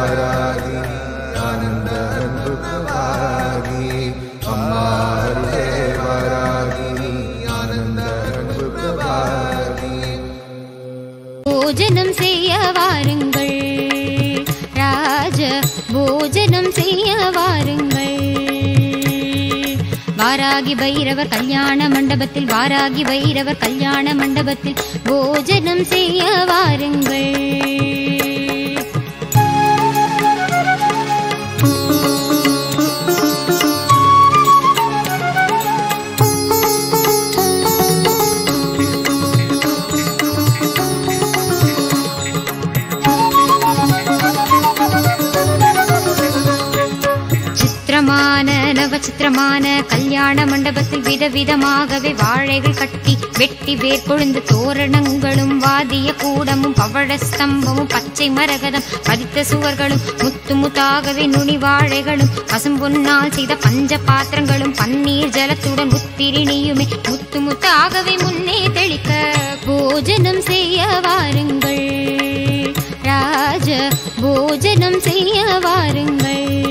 வாராகி ஆனந்த அன்பு பிரபாகி அம்மா அருளே வாராகி ஆனந்த அன்பு பிரபாகி போஜனம் செய்ய வாருங்கள் ராஜ போஜனம் செய்ய வாருங்கள் வாராகி பைரவர் கல்யாண மண்டபத்தில் வாராகி பைரவர் கல்யாண மண்டபத்தில் போஜனம் செய்ய வாருங்கள் சித்திரமான நவச்சித்திரமான கல்யாண மண்டபத்தில் விதவிதமாகவே வாழைகள் கட்டி வெட்டி வேர் கொழுந்து தோரணங்களும் வாதிய கூடமும் பவழ ஸ்தம்பமும் பச்சை மரகதம் பதித்த சுவர்களும் முத்து முத்தாகவே நுனி வாழைகளும் பசும்பொன்னால் செய்த பஞ்ச பாத்திரங்களும் பன்னீர் ஜலத்துடன் முத்திரிணியுமே முத்து முத்தாகவே முன்னே தெளிக்க போஜனம் செய்ய வாருங்கள் ராஜ போஜனம் செய்ய வாருங்கள்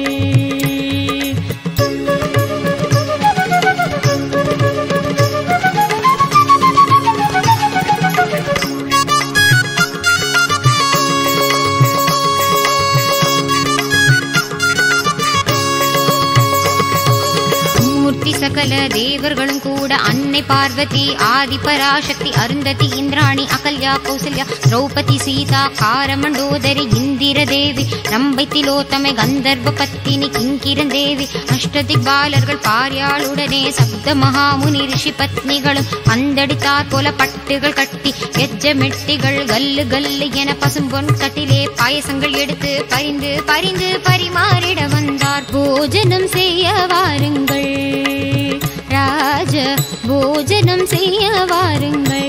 மூர்த்தி சகல தேவர்களும் கூட அன்னை பார்வதி ஆதி பராசக்தி அருந்ததி இந்திராணி அகல்யா கௌசல்யா திரௌபதி சீதா காரமண்டோதரி இந்திர தேவி ரம்பை திலோத்தமை கந்தர்வ பத்தினி கிங்கிரன் தேவி அஷ்டதிக்பாலர்கள் பாரியாளுடனே சப்த மகாமுனி ரிஷி பத்னிகளும் அந்தடித்தாற் போல பட்டுகள் கட்டி எஜ்ஜ மெட்டிகள் கல்லு கல்லு என பசும்பொன் கட்டிலே பாயசங்கள் எடுத்து பரிந்து பரிந்து பரிமாறிட வந்தார் போஜனம் செய்ய வாருங்கள் ராஜ போஜனம் செய்ய வாருங்கள்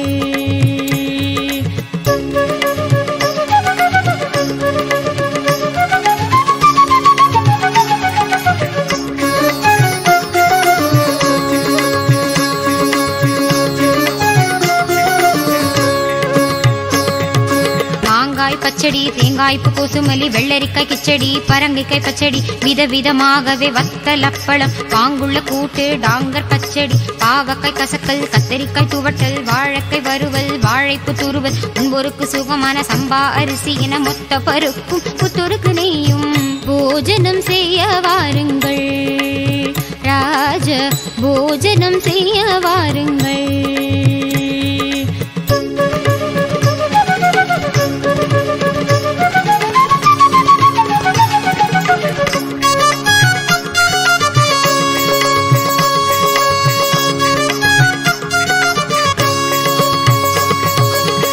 மாங்காய் பச்சடி தேங்காய்ப்பு கோசுமலி வெள்ளரிக்காய் கிச்சடி பரங்கிக்காய் பச்சடி விதவிதமாகவே வத்தல் அப்பளம் பாங்குள்ள கூட்டு டாங்கர் பச்சடி பாவக்காய் கசக்கல் கத்தரிக்காய் துவட்டல் வாழைக்காய் வறுவல் வாழைப்பு துருவல் முன்பொருக்கு சுகமான சம்பா அரிசி என மொத்த பருப்பும் புத்தொருக்கு நெய்யும் போஜனம் செய்ய வாருங்கள் ராஜ போஜனம் செய்ய வாருங்கள்